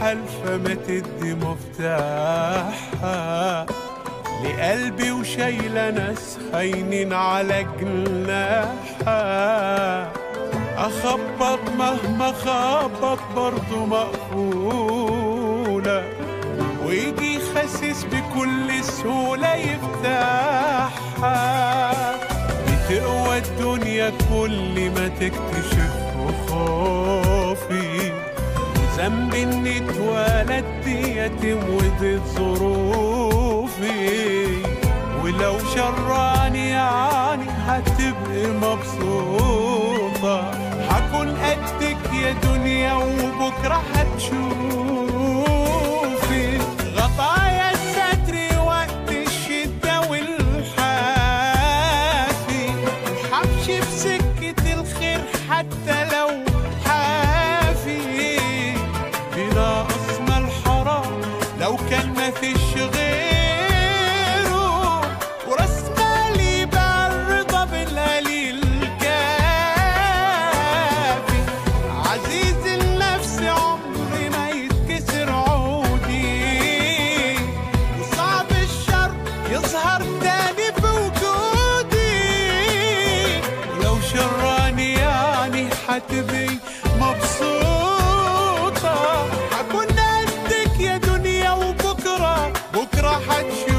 حلفة ما تدي مفتاحها لقلبي وشايلة ناس خاينين على جناحها أخبط مهما خبط برضه مقفولة ويجي خاسس بكل سهولة يفتحها بتقوى الدنيا كل ما تكتشف خوفي وذنب اني اتولدت يتيم وديت ظروفي ولو شراني يعني هتبقي مبسوطة هكون قدك يا دنيا وبكرة هتشوفي غطايا الستر وقت الشدة والحافي حمشي في سكة الخير حتى لو حافي بلا أصل الحرام لو كان ما فيش غيره وراس مالي بقى الرضا بالقليل كافي عزيز النفس عمري ما يتكسر عودي وصعب الشر يظهر تاني في وجودي ولو شراني يعني حتبقي مبسوطة هكون قدك يا دنيا وبكرة بكرة هتشوفي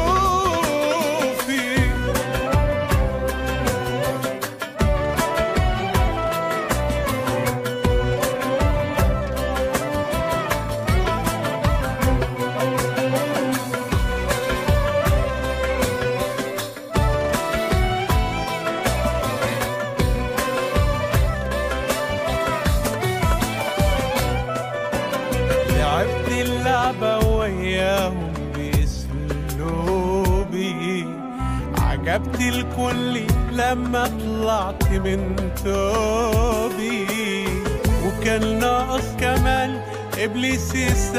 لعبت اللعبة وياهم بأسلوبي عجبت الكل لما طلعت من توبي وكان ناقص كمان إبليس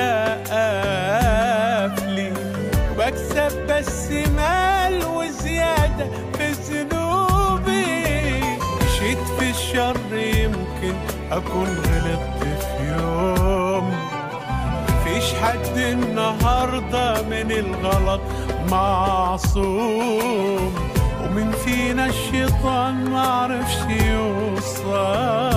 يسقف لي وبكسب بس مال وزيادة في ذنوبي مشيت في الشر يمكن أكون غلطت في يوم مفيش حد النهاردة من الغلط معصوم ومن فينا الشيطان معرفش يوصل